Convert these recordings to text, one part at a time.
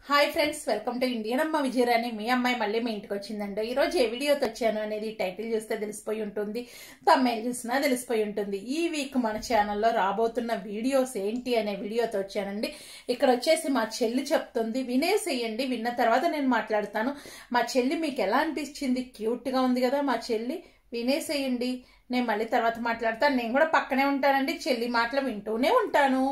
hi friends welcome to Indian అమ్మ విజయరాణి మీ అమ్మాయి మళ్ళీ మీ ఇంటికి వచ్చిందండి ఈ రోజు ఏ వీడియోతో వచ్చాను అనేది టైటిల్ చూస్తే తెలిసిపోయి ఉంటుంది తమ్మేలు చూసినా తెలిసిపోయి ఉంటుంది ఈ వీక్ మన ఛానల్లో రాబోతున్న వీడియోస్ ఏంటి అనే వీడియోతో వచ్చానండి ఇక్కడ వచ్చేసి మా చెల్లి చెప్తుంది వినేసేయండి విన్న తర్వాత నేను మాట్లాడతాను మా చెల్లి మీకు ఎలా అనిపించింది క్యూట్ గా ఉంది కదా మా చెల్లి వినేసేయండి నేను మళ్ళీ తర్వాత మాట్లాడతాను నేను కూడా పక్కనే ఉంటానండి చెల్లి మాటలు వింటూనే ఉంటాను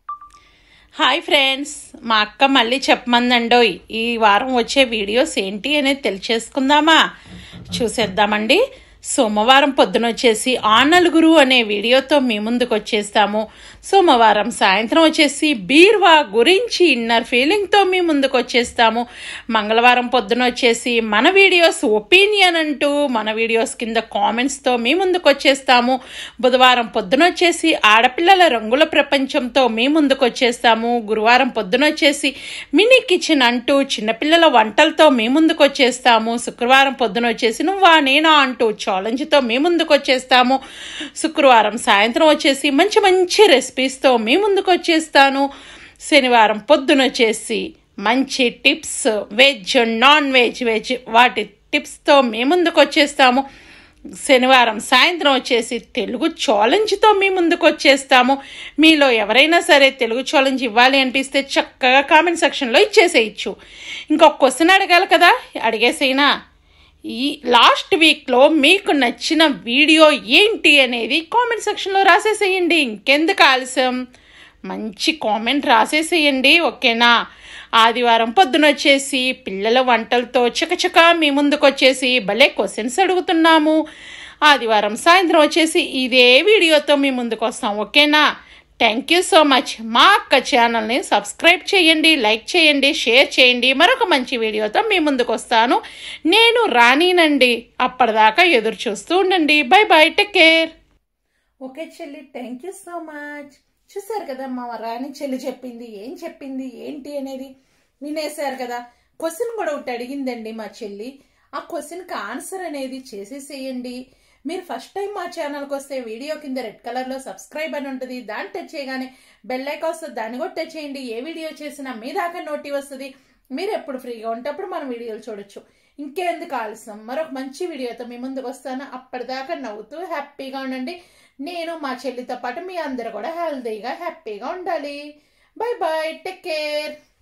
హాయ్ ఫ్రెండ్స్ మా అక్క మళ్ళీ చెప్పమందండోయ్ ఈ వారం వచ్చే వీడియోస్ ఏంటి అనేది తెలియచేసుకుందామా చూసేద్దామండి సోమవారం పొద్దున వచ్చేసి ఆ నలుగురు అనే వీడియోతో మీ ముందుకు వచ్చేస్తాము సోమవారం సాయంత్రం వచ్చేసి బీర్వా గురించి ఇన్నర్ ఫీలింగ్తో మీ ముందుకు వచ్చేస్తాము మంగళవారం పొద్దున వచ్చేసి మన వీడియోస్ ఒపీనియన్ అంటూ మన వీడియోస్ కింద కామెంట్స్తో మీ ముందుకు వచ్చేస్తాము బుధవారం పొద్దున వచ్చేసి ఆడపిల్లల రంగుల ప్రపంచంతో మీ ముందుకు వచ్చేస్తాము గురువారం పొద్దున వచ్చేసి మినీ కిచెన్ అంటూ చిన్నపిల్లల వంటలతో మీ ముందుకు వచ్చేస్తాము శుక్రవారం పొద్దున వచ్చేసి నువ్వా నేనా అంటూ ఛాలెంజ్తో మీ ముందుకు వచ్చేస్తాము శుక్రవారం సాయంత్రం వచ్చేసి మంచి మంచి రెసిపీస్తో మీ ముందుకు వచ్చేస్తాను శనివారం పొద్దున వచ్చేసి మంచి tips veg non veg veg వాటి టిప్స్తో మీ ముందుకు వచ్చేస్తాము శనివారం సాయంత్రం వచ్చేసి తెలుగు ఛాలెంజ్తో మీ ముందుకు వచ్చేస్తాము మీలో ఎవరైనా సరే తెలుగు ఛాలెంజ్ ఇవ్వాలి అనిపిస్తే చక్కగా కామెంట్ సెక్షన్లో ఇచ్చేసేయచ్చు ఇంకొక క్వశ్చన్ అడగాలి కదా అడిగేసేనా ఈ లాస్ట్ వీక్లో మీకు నచ్చిన వీడియో ఏంటి అనేది కామెంట్ సెక్షన్లో రాసేసేయండి ఇంకెందుకు ఆలస్యం మంచి కామెంట్ రాసేసేయండి ఓకేనా ఆదివారం పొద్దున వచ్చేసి పిల్లల వంటలతో చకచక మీ ముందుకు వచ్చేసి భలే క్వశ్చన్స్ అడుగుతున్నాము ఆదివారం సాయంత్రం వచ్చేసి ఇదే వీడియోతో మీ ముందుకు వస్తాం ఓకేనా థ్యాంక్ యూ సో మచ్ మా అక్క ఛానల్ని సబ్స్క్రైబ్ చేయండి లైక్ చేయండి షేర్ చేయండి మరొక మంచి వీడియోతో మీ ముందుకు వస్తాను నేను రానీనండి అప్పటిదాకా ఎదురు చూస్తూ ఉండండి bye bye take care okay చెల్లి థ్యాంక్ యూ సో మచ్ చూసారు కదా మా రాణి చెల్లి చెప్పింది ఏం చెప్పింది ఏంటి అనేది వినేశారు కదా క్వశ్చన్ కూడా ఒకటి అడిగిందండి మా చెల్లి ఆ క్వశ్చన్కి ఆన్సర్ అనేది చేసేసేయండి మీరు ఫస్ట్ టైం మా ఛానల్కి వస్తే వీడియో కింద రెడ్ కలర్లో సబ్స్క్రైబ్ అని ఉంటుంది దాన్ని టచ్ చేయగానే బెల్ ఐకాన్ వస్తుంది దాన్ని కూడా టచ్ చేయండి ఏ వీడియో చేసినా మీ దాకా నోటి వస్తుంది మీరు ఎప్పుడు ఫ్రీగా ఉంటే అప్పుడు మన వీడియోలు చూడొచ్చు ఇంకెందుకు ఆలస్యం మరొక మంచి వీడియోతో మీ ముందుకు వస్తాను అప్పటిదాకా నవ్వుతూ హ్యాపీగా ఉండండి నేను మా చెల్లితో పాటు మీ అందరు కూడా హెల్తీగా హ్యాపీగా ఉండాలి బై బాయ్ టేక్ కేర్